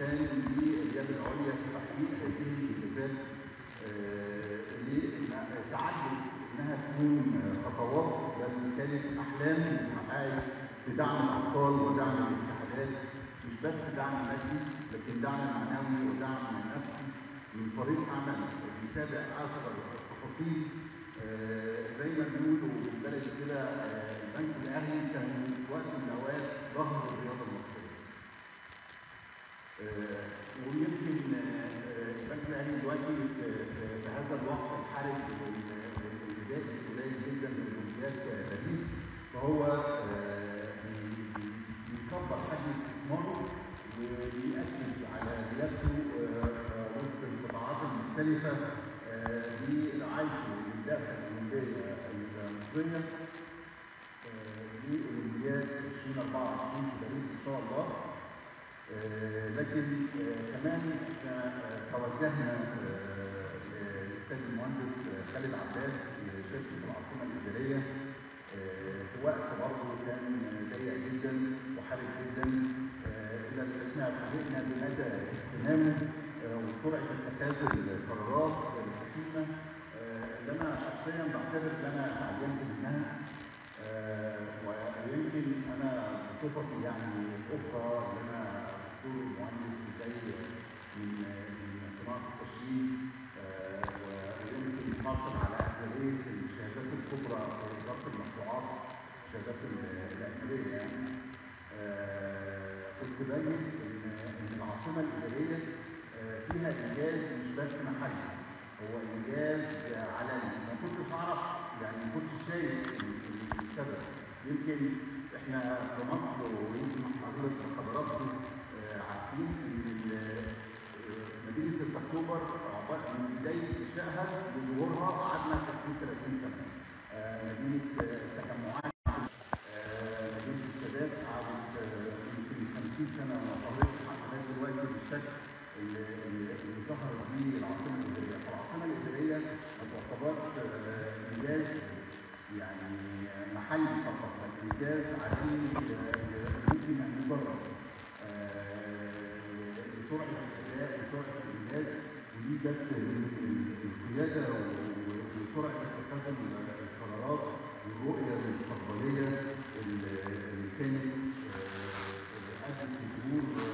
كان لليد العليا في تحقيق هذه الانجازات تعدت انها تكون خطوات بل كانت احلام محققه بدعم الاطفال ودعم الاتحادات مش بس دعم مادي لكن دعم معنوي ودعم نفسي من فريق عمل بيتابع اصغر التفاصيل زي ما بيقولوا بالبلد كده البنك الاهلي كان في وقت من الاوقات ظهر الرياضه المصريه. ويمكن البنك الاهلي دلوقتي في هذا الوقت الحرج البدائي قليل جدا من اولمبياد باريس فهو بيكبر حجم استثماره وبيأكد على ريادته وسط القطاعات المختلفه لرعايته للبعثه الاولمبيه المصريه لاولمبياد 2024 في باريس ان شاء الله لكن كمان احنا توجهنا للاستاذ المهندس خالد عباس لشركه العاصمه الاداريه في وقت برضه كان ضيق جدا وحرج جدا الى ان احنا فوجئنا بمدى اهتمامه وسرعه اتخاذ القرارات الحكيمه اللي انا شخصيا بعتبر ان انا اتعلمت منها ويمكن انا بصفتي يعني الاخرى ان انا دكتور مهندس زي من من صناعه التشييد ويمكن حاصل على اغلبيه الشهادات الكبرى في اداره المشروعات الشهادات الاجنبيه يعني كنت باين ان ان العاصمه الاداريه فيها انجاز مش بس محلي هو انجاز عالمي ما كنتش اعرف يعني ما كنتش شايف السبب يمكن احنا في مصر ويمكن حضرتك حضراتكم عارفين ان مدينه 6 اكتوبر من بدايه انشائها لظهورها قعدنا تقريبا 30 سنه مدينه التجمعات مدينه السادات قعدت يمكن 50 سنه ما ظهرتش لغايه دلوقتي بالشكل اللي, اللي ظهر به العاصمه الاداريه، فالعاصمه الاداريه ما تعتبرش انجاز يعني محلي فقط بل انجاز عالمي يمكن ان يدرس لسرعه الاداء لسرعه الانجاز ودي جت القياده وسرعه اتخاذ القرارات والرؤيه المستقبليه اللي كانت ادت لظهور